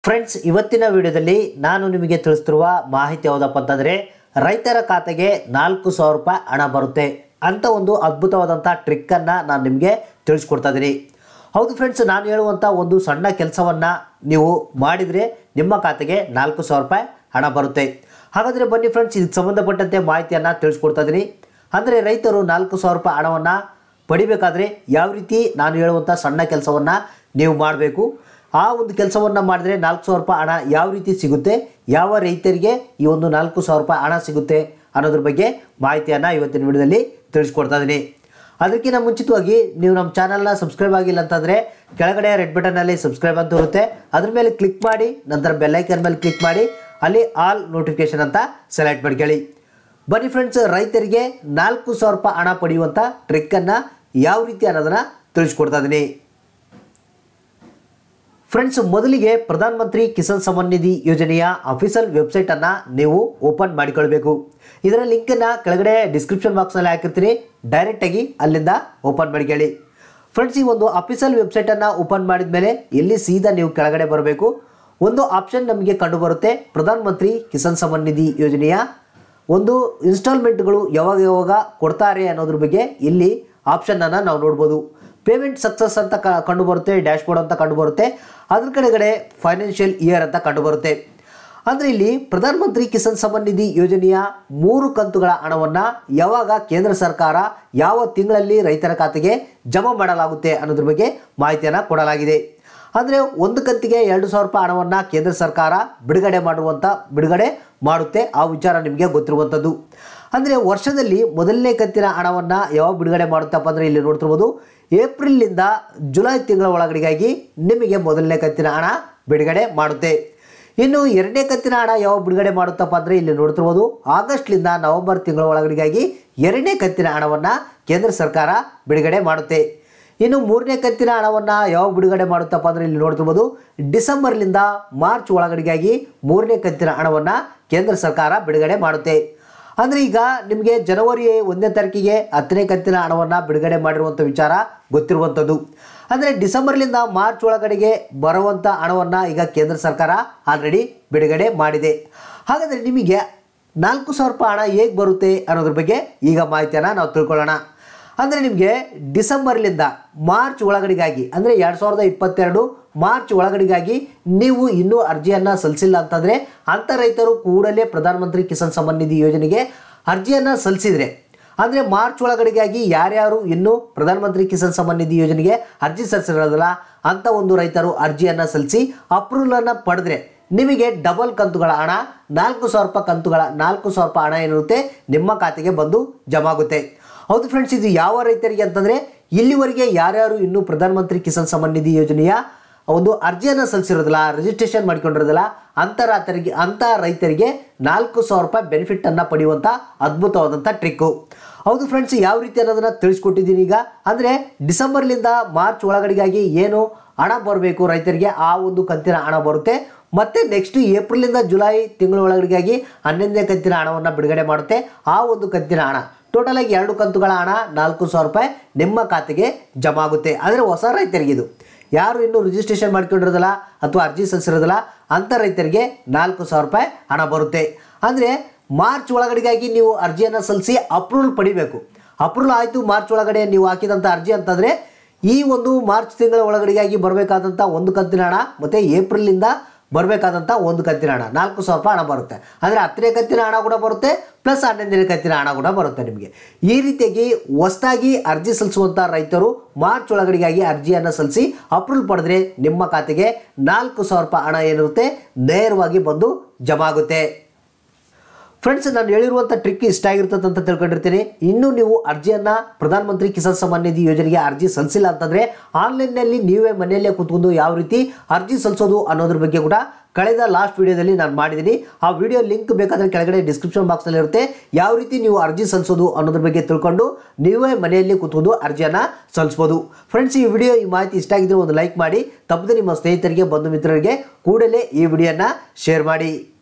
friends ಇವತ್ತಿನ ವಿಡಿಯೋದಲ್ಲಿ ನಾನು ನಿಮಗೆ ತಿಳಿಸ್ತಿರುವ ಮಾಹಿತಿ ಯಾವುದಪ್ಪ ಅಂತಂದರೆ ರೈತರ ಖಾತೆಗೆ ನಾಲ್ಕು ಸಾವಿರ ರೂಪಾಯಿ ಹಣ ಬರುತ್ತೆ ಅಂತ ಒಂದು ಅದ್ಭುತವಾದಂಥ ಟ್ರಿಕ್ಕನ್ನು ನಾನು ನಿಮಗೆ ತಿಳಿಸ್ಕೊಡ್ತಾ ಇದ್ದೀನಿ ಹೌದು ಫ್ರೆಂಡ್ಸ್ ನಾನು ಹೇಳುವಂಥ ಒಂದು ಸಣ್ಣ ಕೆಲಸವನ್ನು ನೀವು ಮಾಡಿದರೆ ನಿಮ್ಮ ಖಾತೆಗೆ ನಾಲ್ಕು ಸಾವಿರ ರೂಪಾಯಿ ಹಣ ಬರುತ್ತೆ ಹಾಗಾದರೆ ಬನ್ನಿ ಫ್ರೆಂಡ್ಸ್ ಇದಕ್ಕೆ ಸಂಬಂಧಪಟ್ಟಂತೆ ಮಾಹಿತಿಯನ್ನು ತಿಳಿಸ್ಕೊಡ್ತಾ ಇದ್ದೀನಿ ಅಂದರೆ ರೈತರು ನಾಲ್ಕು ಸಾವಿರ ರೂಪಾಯಿ ಹಣವನ್ನು ಪಡಿಬೇಕಾದ್ರೆ ಯಾವ ರೀತಿ ನಾನು ಹೇಳುವಂಥ ಸಣ್ಣ ಕೆಲಸವನ್ನು ನೀವು ಮಾಡಬೇಕು ಆ ಒಂದು ಕೆಲಸವನ್ನು ಮಾಡಿದರೆ ನಾಲ್ಕು ಸಾವಿರ ರೂಪಾಯಿ ಹಣ ಯಾವ ರೀತಿ ಸಿಗುತ್ತೆ ಯಾವ ರೈತರಿಗೆ ಈ ಒಂದು ನಾಲ್ಕು ಸಾವಿರ ರೂಪಾಯಿ ಹಣ ಸಿಗುತ್ತೆ ಅನ್ನೋದ್ರ ಬಗ್ಗೆ ಮಾಹಿತಿಯನ್ನು ಇವತ್ತಿನ ವಿಡಿಯೋದಲ್ಲಿ ತಿಳಿಸ್ಕೊಡ್ತಾ ಇದ್ದೀನಿ ಅದಕ್ಕಿಂತ ಮುಂಚಿತವಾಗಿ ನೀವು ನಮ್ಮ ಚಾನಲ್ನ ಸಬ್ಸ್ಕ್ರೈಬ್ ಆಗಿಲ್ಲ ಅಂತಂದರೆ ಕೆಳಗಡೆ ರೆಡ್ ಬಟನಲ್ಲಿ ಸಬ್ಸ್ಕ್ರೈಬ್ ಅಂತ ಇರುತ್ತೆ ಅದ್ರ ಮೇಲೆ ಕ್ಲಿಕ್ ಮಾಡಿ ನಂತರ ಬೆಲ್ಲೈಕನ್ ಮೇಲೆ ಕ್ಲಿಕ್ ಮಾಡಿ ಅಲ್ಲಿ ಆಲ್ ನೋಟಿಫಿಕೇಶನ್ ಅಂತ ಸೆಲೆಕ್ಟ್ ಮಾಡ್ಕೊಳ್ಳಿ ಬನ್ನಿ ಫ್ರೆಂಡ್ಸ್ ರೈತರಿಗೆ ನಾಲ್ಕು ಸಾವಿರ ರೂಪಾಯಿ ಹಣ ಪಡೆಯುವಂಥ ಟ್ರಿಕ್ಕನ್ನು ಯಾವ ರೀತಿ ಅನ್ನೋದನ್ನು ತಿಳಿಸ್ಕೊಡ್ತಾ ಇದ್ದೀನಿ ಫ್ರೆಂಡ್ಸ್ ಮೊದಲಿಗೆ ಪ್ರಧಾನ ಮಂತ್ರಿ ಕಿಸಾನ್ ಸಮ್ಮಾನ್ ನಿಧಿ ಯೋಜನೆಯ ಅಫಿಷಿಯಲ್ ವೆಬ್ಸೈಟನ್ನು ನೀವು ಓಪನ್ ಮಾಡಿಕೊಳ್ಬೇಕು ಇದರ ಲಿಂಕನ್ನು ಕೆಳಗಡೆ ಡಿಸ್ಕ್ರಿಪ್ಷನ್ ಬಾಕ್ಸ್ನಲ್ಲಿ ಹಾಕಿರ್ತೀನಿ ಡೈರೆಕ್ಟಾಗಿ ಅಲ್ಲಿಂದ ಓಪನ್ ಮಾಡಿಕೊಳ್ಳಿ ಫ್ರೆಂಡ್ಸ್ ಈ ಒಂದು ಅಫಿಷಿಯಲ್ ವೆಬ್ಸೈಟನ್ನು ಓಪನ್ ಮಾಡಿದ ಮೇಲೆ ಇಲ್ಲಿ ಸೀದಾ ನೀವು ಕೆಳಗಡೆ ಬರಬೇಕು ಒಂದು ಆಪ್ಷನ್ ನಮಗೆ ಕಂಡು ಬರುತ್ತೆ ಪ್ರಧಾನ ಮಂತ್ರಿ ಕಿಸಾನ್ ಸಮ್ಮಾನ್ ನಿಧಿ ಯೋಜನೆಯ ಒಂದು ಇನ್ಸ್ಟಾಲ್ಮೆಂಟ್ಗಳು ಯಾವಾಗ ಯಾವಾಗ ಕೊಡ್ತಾರೆ ಅನ್ನೋದ್ರ ಬಗ್ಗೆ ಇಲ್ಲಿ ಆಪ್ಷನನ್ನು ನಾವು ನೋಡ್ಬೋದು ಪೇಮೆಂಟ್ ಸಕ್ಸಸ್ ಅಂತ ಕ ಕಂಡು ಬರುತ್ತೆ ಡ್ಯಾಶ್ಬೋರ್ಡ್ ಅಂತ ಕಂಡು ಬರುತ್ತೆ ಅದ್ರ ಕಡೆಗಡೆ ಫೈನಾನ್ಷಿಯಲ್ ಇಯರ್ ಅಂತ ಕಂಡು ಬರುತ್ತೆ ಅಂದರೆ ಇಲ್ಲಿ ಪ್ರಧಾನ ಮಂತ್ರಿ ಕಿಸಾನ್ ಸಮ್ಮಾನ್ ನಿಧಿ ಯೋಜನೆಯ ಮೂರು ಕಂತುಗಳ ಹಣವನ್ನು ಯಾವಾಗ ಕೇಂದ್ರ ಸರ್ಕಾರ ಯಾವ ತಿಂಗಳಲ್ಲಿ ರೈತರ ಖಾತೆಗೆ ಜಮಾ ಮಾಡಲಾಗುತ್ತೆ ಅನ್ನೋದ್ರ ಬಗ್ಗೆ ಮಾಹಿತಿಯನ್ನು ಕೊಡಲಾಗಿದೆ ಅಂದರೆ ಒಂದು ಕಂತಿಗೆ ಎರಡು ಸಾವಿರ ರೂಪಾಯಿ ಹಣವನ್ನು ಕೇಂದ್ರ ಸರ್ಕಾರ ಬಿಡುಗಡೆ ಮಾಡುವಂಥ ಬಿಡುಗಡೆ ಮಾಡುತ್ತೆ ಆ ವಿಚಾರ ನಿಮಗೆ ಗೊತ್ತಿರುವಂಥದ್ದು ಅಂದರೆ ವರ್ಷದಲ್ಲಿ ಮೊದಲನೇ ಕಂತಿನ ಹಣವನ್ನು ಯಾವಾಗ ಬಿಡುಗಡೆ ಮಾಡುತ್ತಪ್ಪ ಅಂದರೆ ಇಲ್ಲಿ ನೋಡ್ತಿರ್ಬೋದು ಏಪ್ರಿಲ್ನಿಂದ ಜುಲೈ ತಿಂಗಳ ಒಳಗಡೆಗಾಗಿ ನಿಮಗೆ ಮೊದಲನೇ ಕಂತಿನ ಹಣ ಬಿಡುಗಡೆ ಮಾಡುತ್ತೆ ಇನ್ನು ಎರಡನೇ ಕಂತಿನ ಹಣ ಯಾವಾಗ ಬಿಡುಗಡೆ ಮಾಡುತ್ತಪ್ಪ ಅಂದರೆ ಇಲ್ಲಿ ನೋಡ್ತಿರ್ಬೋದು ಆಗಸ್ಟ್ಲಿಂದ ನವೆಂಬರ್ ತಿಂಗಳ ಒಳಗಡೆಗಾಗಿ ಎರಡನೇ ಕಂತಿನ ಹಣವನ್ನು ಕೇಂದ್ರ ಸರ್ಕಾರ ಬಿಡುಗಡೆ ಮಾಡುತ್ತೆ ಇನ್ನು ಮೂರನೇ ಕಂತಿನ ಹಣವನ್ನು ಯಾವಾಗ ಬಿಡುಗಡೆ ಮಾಡುತ್ತಪ್ಪ ಅಂದರೆ ಇಲ್ಲಿ ನೋಡ್ತಿರ್ಬೋದು ಡಿಸೆಂಬರ್ಲಿಂದ ಮಾರ್ಚ್ ಒಳಗಡೆಗಾಗಿ ಮೂರನೇ ಕಂತಿನ ಹಣವನ್ನು ಕೇಂದ್ರ ಸರ್ಕಾರ ಬಿಡುಗಡೆ ಮಾಡುತ್ತೆ ಅಂದರೆ ಈಗ ನಿಮಗೆ ಜನವರಿ ಒಂದನೇ ತಾರೀಕಿಗೆ ಹತ್ತನೇ ಕಂತಿನ ಹಣವನ್ನು ಬಿಡುಗಡೆ ಮಾಡಿರುವಂಥ ವಿಚಾರ ಗೊತ್ತಿರುವಂಥದ್ದು ಅಂದರೆ ಡಿಸೆಂಬರ್ಲಿಂದ ಮಾರ್ಚ್ ಒಳಗಡೆಗೆ ಬರುವಂಥ ಹಣವನ್ನು ಈಗ ಕೇಂದ್ರ ಸರ್ಕಾರ ಆಲ್ರೆಡಿ ಬಿಡುಗಡೆ ಮಾಡಿದೆ ಹಾಗಾದರೆ ನಿಮಗೆ ನಾಲ್ಕು ಸಾವಿರ ರೂಪಾಯಿ ಹಣ ಹೇಗೆ ಬರುತ್ತೆ ಅನ್ನೋದ್ರ ಬಗ್ಗೆ ಈಗ ಮಾಹಿತಿಯನ್ನು ನಾವು ತಿಳ್ಕೊಳ್ಳೋಣ ಅಂದರೆ ನಿಮಗೆ ಡಿಸೆಂಬರ್ಲಿಂದ ಮಾರ್ಚ್ ಒಳಗಡೆಗಾಗಿ ಅಂದರೆ ಎರಡು ಸಾವಿರದ ಇಪ್ಪತ್ತೆರಡು ಮಾರ್ಚ್ ಒಳಗಡೆಗಾಗಿ ನೀವು ಇನ್ನೂ ಅರ್ಜಿಯನ್ನು ಸಲ್ಲಿಸಿಲ್ಲ ಅಂತಂದರೆ ಅಂಥ ರೈತರು ಕೂಡಲೇ ಪ್ರಧಾನಮಂತ್ರಿ ಕಿಸಾನ್ ಸಮ್ಮಾನ್ ನಿಧಿ ಯೋಜನೆಗೆ ಅರ್ಜಿಯನ್ನು ಸಲ್ಲಿಸಿದರೆ ಅಂದರೆ ಮಾರ್ಚ್ ಒಳಗಡೆಗಾಗಿ ಯಾರ್ಯಾರು ಇನ್ನೂ ಪ್ರಧಾನಮಂತ್ರಿ ಕಿಸಾನ್ ಸಮ್ಮಾನ್ ನಿಧಿ ಯೋಜನೆಗೆ ಅರ್ಜಿ ಸಲ್ಲಿಸಿರೋದಿಲ್ಲ ಅಂಥ ಒಂದು ರೈತರು ಅರ್ಜಿಯನ್ನು ಸಲ್ಲಿಸಿ ಅಪ್ರೂವಲನ್ನು ಪಡೆದ್ರೆ ನಿಮಗೆ ಡಬಲ್ ಕಂತುಗಳ ಹಣ ನಾಲ್ಕು ಸಾವಿರ ರೂಪಾಯಿ ಕಂತುಗಳ ನಾಲ್ಕು ಸಾವಿರ ರೂಪಾಯಿ ಹಣ ಏನಿರುತ್ತೆ ನಿಮ್ಮ ಖಾತೆಗೆ ಬಂದು ಜಮಾ ಆಗುತ್ತೆ ಹೌದು ಫ್ರೆಂಡ್ಸ್ ಇದು ಯಾವ ರೈತರಿಗೆ ಅಂತಂದರೆ ಇಲ್ಲಿವರೆಗೆ ಯಾರ್ಯಾರು ಇನ್ನೂ ಪ್ರಧಾನಮಂತ್ರಿ ಕಿಸಾನ್ ಸಮ್ಮಾನ್ ನಿಧಿ ಯೋಜನೆಯ ಒಂದು ಅರ್ಜಿಯನ್ನು ಸಲ್ಲಿಸಿರೋದಿಲ್ಲ ರಿಜಿಸ್ಟ್ರೇಷನ್ ಮಾಡ್ಕೊಂಡಿರೋದಿಲ್ಲ ಅಂಥ ರೈತರಿಗೆ ಅಂಥ ರೈತರಿಗೆ ನಾಲ್ಕು ಸಾವಿರ ರೂಪಾಯಿ ಬೆನಿಫಿಟನ್ನು ಪಡೆಯುವಂಥ ಅದ್ಭುತವಾದಂಥ ಟ್ರಿಕ್ಕು ಹೌದು ಫ್ರೆಂಡ್ಸ್ ಯಾವ ರೀತಿ ಅನ್ನೋದನ್ನು ತಿಳಿಸ್ಕೊಟ್ಟಿದ್ದೀನಿ ಈಗ ಅಂದರೆ ಡಿಸೆಂಬರ್ಲಿಂದ ಮಾರ್ಚ್ ಒಳಗಡೆಗಾಗಿ ಏನು ಹಣ ಬರಬೇಕು ರೈತರಿಗೆ ಆ ಒಂದು ಕಂತಿನ ಹಣ ಬರುತ್ತೆ ಮತ್ತು ನೆಕ್ಸ್ಟ್ ಏಪ್ರಿಲಿಂದ ಜುಲೈ ತಿಂಗಳ ಒಳಗಡೆಗಾಗಿ ಹನ್ನೊಂದನೇ ಕಂತಿನ ಹಣವನ್ನು ಬಿಡುಗಡೆ ಮಾಡುತ್ತೆ ಆ ಒಂದು ಕಂತಿನ ಹಣ ಟೋಟಲ್ ಆಗಿ ಎರಡು ಕಂತುಗಳ ಹಣ ನಾಲ್ಕು ಸಾವಿರ ರೂಪಾಯಿ ನಿಮ್ಮ ಖಾತೆಗೆ ಜಮಾ ಆಗುತ್ತೆ ಆದರೆ ಹೊಸ ರೈತರಿಗೆ ಇದು ಯಾರು ಇನ್ನೂ ರಿಜಿಸ್ಟ್ರೇಷನ್ ಮಾಡ್ಕೊಂಡಿರೋದಿಲ್ಲ ಅಥವಾ ಅರ್ಜಿ ಸಲ್ಲಿಸಿರೋದಿಲ್ಲ ಅಂಥ ರೈತರಿಗೆ ನಾಲ್ಕು ಸಾವಿರ ರೂಪಾಯಿ ಹಣ ಬರುತ್ತೆ ಅಂದರೆ ಮಾರ್ಚ್ ಒಳಗಡೆಗಾಗಿ ನೀವು ಅರ್ಜಿಯನ್ನು ಸಲ್ಲಿಸಿ ಅಪ್ರೂವಲ್ ಪಡಿಬೇಕು ಅಪ್ರೂವಲ್ ಆಯಿತು ಮಾರ್ಚ್ ಒಳಗಡೆ ನೀವು ಹಾಕಿದಂಥ ಅರ್ಜಿ ಅಂತಂದರೆ ಈ ಒಂದು ಮಾರ್ಚ್ ತಿಂಗಳ ಒಳಗಡೆಗಾಗಿ ಬರಬೇಕಾದಂಥ ಒಂದು ಕಂತಿನ ಹಣ ಮತ್ತು ಏಪ್ರಿಲಿಂದ ಬರಬೇಕಾದಂಥ ಒಂದು ಕಂತಿನ ಹಣ ನಾಲ್ಕು ಸಾವಿರ ರೂಪಾಯಿ ಹಣ ಬರುತ್ತೆ ಅಂದರೆ ಹತ್ತನೇ ಕಂತಿನ ಹಣ ಕೂಡ ಬರುತ್ತೆ ಪ್ಲಸ್ ಹನ್ನೊಂದನೇ ಕಂತಿನ ಹಣ ಕೂಡ ಬರುತ್ತೆ ನಿಮಗೆ ಈ ರೀತಿಯಾಗಿ ಹೊಸದಾಗಿ ಅರ್ಜಿ ಸಲ್ಲಿಸುವಂಥ ರೈತರು ಮಾರ್ಚ್ ಒಳಗಡೆಗಾಗಿ ಅರ್ಜಿಯನ್ನು ಸಲ್ಲಿಸಿ ಅಪ್ರೂವಲ್ ಪಡೆದ್ರೆ ನಿಮ್ಮ ಖಾತೆಗೆ ನಾಲ್ಕು ಸಾವಿರ ರೂಪಾಯಿ ಹಣ ಏನಿರುತ್ತೆ ನೇರವಾಗಿ ಬಂದು ಜಮಾ ಆಗುತ್ತೆ ಫ್ರೆಂಡ್ಸ್ ನಾನು ಹೇಳಿರುವಂಥ ಟ್ರಿಕ್ ಇಷ್ಟ ಆಗಿರ್ತದೆ ಅಂತ ತಿಳ್ಕೊಂಡಿರ್ತೀನಿ ಇನ್ನೂ ನೀವು ಅರ್ಜಿಯನ್ನು ಪ್ರಧಾನಮಂತ್ರಿ ಕಿಸಾನ್ ಸಮ್ಮಾನ್ ನಿಧಿ ಯೋಜನೆಗೆ ಅರ್ಜಿ ಸಲ್ಲಿಸಿಲ್ಲ ಅಂತಂದರೆ ಆನ್ಲೈನ್ನಲ್ಲಿ ನೀವೇ ಮನೆಯಲ್ಲೇ ಕೂತ್ಕೊಂಡು ಯಾವ ರೀತಿ ಅರ್ಜಿ ಸಲ್ಲಿಸೋದು ಅನ್ನೋದ್ರ ಬಗ್ಗೆ ಕೂಡ ಕಳೆದ ಲಾಸ್ಟ್ ವಿಡಿಯೋದಲ್ಲಿ ನಾನು ಮಾಡಿದ್ದೀನಿ ಆ ವಿಡಿಯೋ ಲಿಂಕ್ ಬೇಕಾದರೆ ಕೆಳಗಡೆ ಡಿಸ್ಕ್ರಿಪ್ಷನ್ ಬಾಕ್ಸ್ನಲ್ಲಿ ಇರುತ್ತೆ ಯಾವ ರೀತಿ ನೀವು ಅರ್ಜಿ ಸಲ್ಲಿಸೋದು ಅನ್ನೋದ್ರ ಬಗ್ಗೆ ತಿಳ್ಕೊಂಡು ನೀವೇ ಮನೆಯಲ್ಲಿ ಕೂತ್ಕೊಂಡು ಅರ್ಜಿಯನ್ನು ಸಲ್ಲಿಸ್ಬೋದು ಫ್ರೆಂಡ್ಸ್ ಈ ವಿಡಿಯೋ ಈ ಮಾಹಿತಿ ಇಷ್ಟ ಆಗಿದ್ರೆ ಒಂದು ಲೈಕ್ ಮಾಡಿ ತಪ್ಪದೆ ನಿಮ್ಮ ಸ್ನೇಹಿತರಿಗೆ ಬಂಧು ಮಿತ್ರರಿಗೆ ಕೂಡಲೇ ಈ ವಿಡಿಯೋನ ಶೇರ್ ಮಾಡಿ